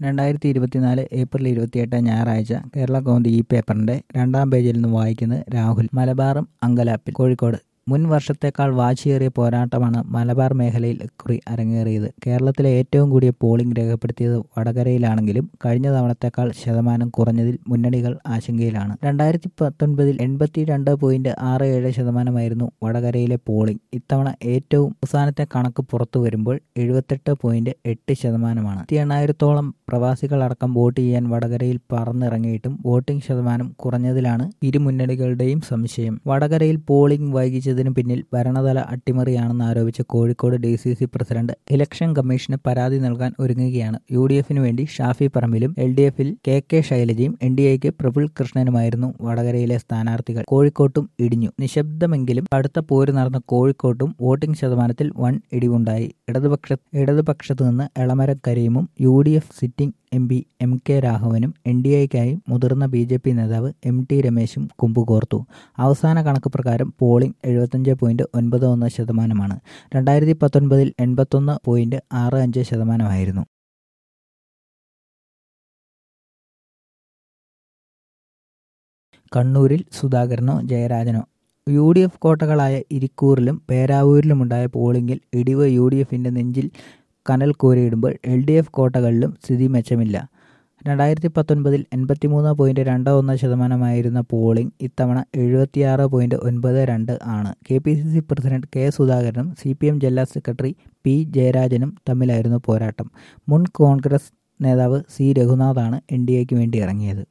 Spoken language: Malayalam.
രണ്ടായിരത്തി ഇരുപത്തിനാല് ഏപ്രിൽ ഇരുപത്തിയെട്ട് ഞായറാഴ്ച കേരള കൗമുദി ഈ പേപ്പറിന്റെ രണ്ടാം പേജിൽ നിന്ന് വായിക്കുന്നത് രാഹുൽ മലബാറും അങ്കലാപ്പിൽ കോഴിക്കോട് മുൻ വർഷത്തേക്കാൾ വാശിയേറിയ പോരാട്ടമാണ് മലബാർ മേഖലയിൽ ഇക്കുറി അരങ്ങേറിയത് കേരളത്തിലെ ഏറ്റവും കൂടിയ പോളിംഗ് രേഖപ്പെടുത്തിയത് വടകരയിലാണെങ്കിലും കഴിഞ്ഞ തവണത്തേക്കാൾ ശതമാനം കുറഞ്ഞതിൽ മുന്നണികൾ ആശങ്കയിലാണ് രണ്ടായിരത്തി പത്തൊൻപതിൽ എൺപത്തി രണ്ട് പോയിന്റ് ആറ് ഏഴ് ശതമാനമായിരുന്നു വടകരയിലെ പോളിംഗ് ഇത്തവണ ഏറ്റവും അവസാനത്തെ കണക്ക് പുറത്തു വരുമ്പോൾ എഴുപത്തെട്ട് പോയിന്റ് എട്ട് ശതമാനമാണ് എണ്ണായിരത്തോളം പ്രവാസികളടക്കം വോട്ട് ചെയ്യാൻ വടകരയിൽ പറന്നിറങ്ങിയിട്ടും വോട്ടിംഗ് ശതമാനം കുറഞ്ഞതിലാണ് ഇരു മുന്നണികളുടെയും സംശയം വടകരയിൽ പോളിംഗ് വൈകിച്ചതിന് പിന്നിൽ ഭരണതല അട്ടിമറിയാണെന്ന് ആരോപിച്ച് Kozhikode D C C president election കമ്മീഷന് പരാതി നൽകാൻ ഒരുങ്ങുകയാണ് യു ഡി എഫിന് വേണ്ടി ഷാഫി പറമ്പിലും എൽ ഡി എഫിൽ കെ കെ ശൈലജയും എൻ ഡി എക്ക് പ്രഫുൽ കൃഷ്ണനുമായിരുന്നു വടകരയിലെ സ്ഥാനാർത്ഥികൾ കോഴിക്കോട്ടും ഇടിഞ്ഞു നിശബ്ദമെങ്കിലും അടുത്ത പോര് നടന്ന കോഴിക്കോട്ടും വോട്ടിംഗ് ശതമാനത്തിൽ വൻ ഇടിവുണ്ടായി ഇടതുപക്ഷ ഇടതുപക്ഷത്തു നിന്ന് എളമരം കരീമും U D F sitting M P M K രാഘവനും എൻ ഡി എക്കായി മുതിർന്ന ബി ജെ പി നേതാവ് എം ടി രമേശും കുമ്പുകോർത്തു അവസാന കണക്ക് പ്രകാരം പോളിംഗ് എഴുപത്തഞ്ച് പോയിന്റ് ഒൻപത് ഒന്ന് ശതമാനമാണ് രണ്ടായിരത്തി പത്തൊൻപതിൽ എൺപത്തൊന്ന് പോയിന്റ് ആറ് അഞ്ച് ശതമാനമായിരുന്നു കണ്ണൂരിൽ സുധാകരനോ ജയരാജനോ യു ഡി എഫ് കോട്ടകളായ ഇരിക്കൂറിലും പേരാവൂരിലുമുണ്ടായ പോളിംഗിൽ ഇടിവ് യു ഡി എഫിന്റെ നെഞ്ചിൽ കനൽ കോരിയിടുമ്പോൾ എൽ ഡി എഫ് കോട്ടകളിലും സ്ഥിതി മെച്ചമില്ല രണ്ടായിരത്തി പത്തൊൻപതിൽ എൺപത്തിമൂന്ന് പോയിന്റ് രണ്ട് ഒന്ന് ശതമാനമായിരുന്ന പോളിംഗ് ഇത്തവണ എഴുപത്തിയാറ് പോയിന്റ് ഒൻപത് രണ്ട് ആണ് K P C C president K സുധാകരനും സി പി എം ജില്ലാ സെക്രട്ടറി പി ജയരാജനും തമ്മിലായിരുന്നു പോരാട്ടം മുൻ കോൺഗ്രസ് നേതാവ് സി രഘുനാഥാണ് എൻ ഡി എക്ക് വേണ്ടി ഇറങ്ങിയത്